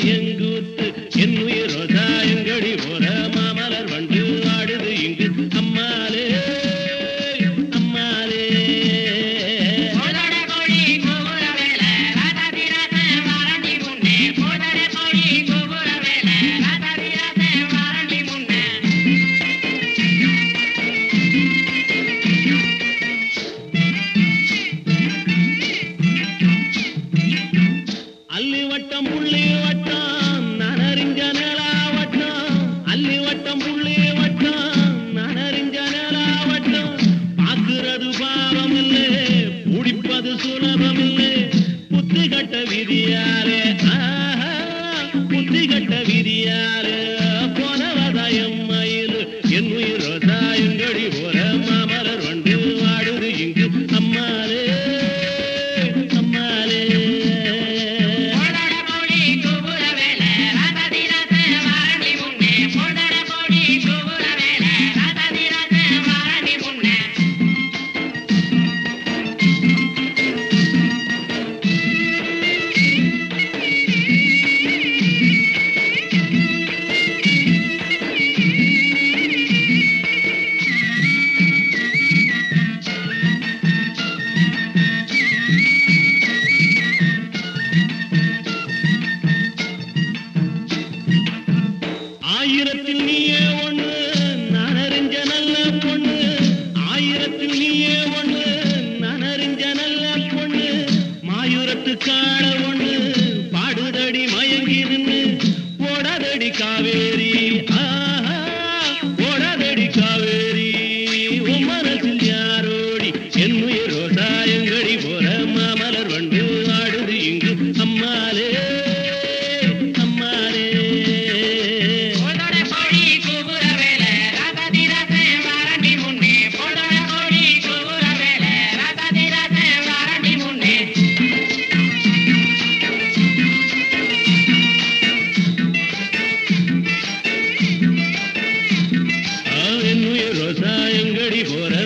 எங்கூத்து என் உயிர் ரோசா எங்கடி போற மாமலர் வண்டு ஆடுது இங்கு அம்மாலே அம்மாலே போதட கோழி கூவுற வேல ராதாதி ராச வாரண்டி முன்னே போதட கோழி கூவுற வேல ராதாதி ராச வாரண்டி முன்னே அல்லி வட்டம் புள்ளி வட்டம் நனறிஞ்ச நிலா வட்டம் அல்லி வட்டம் புள்ளி வட்டம் நனறிஞ்ச நிலா வட்டம் பார்க்கிறது பாவம் இல்லை பிடிப்பது சுலபம் இல்லை புத்தி கட்ட விதியாலே ஆஹா, புத்தி கட்ட விதியாலே போனவதாயம் மயில் என் உயிர் ரோசாயங்கடி போற மாமலர் வண்டு வாடுது இங்கு அம்மாலே அம்மாலே போதட கோழி கூவுற வேல ராதாதி ராச வாரண்டி முன்னே போதட கோழி கூவுற வேல ராதாதி ராச வாரண்டி முன்னே ஆயிரத்தில் நீயே ஒண்ணு நான் அறிஞ்ச நல்ல பொண்ணு ஆயிரத்தில் நீயே ஒண்ணு நான் அறிஞ்ச நல்ல பொண்ணு மாயூரத்து காள ஒண்ணு பாடுதடி மயங்கி நின்னு போடாதடி காவேரி ஆஹா, போடாதடி காவேரி உன் மனசில் யாரோடி என் உயிர் ரோசாயங்கடி போற மாமலர் வண்டு ஆடுது இங்கு அம்மாலே அம்மாலே போதட கோழி கூவுற வேல ராதாதி ராச வாரண்டி முன்னே போதட கோழி கூவுற வேல ராதாதி ராச வாரண்டி முன்னே என்னுயிர் ரோசா எங்கடி போற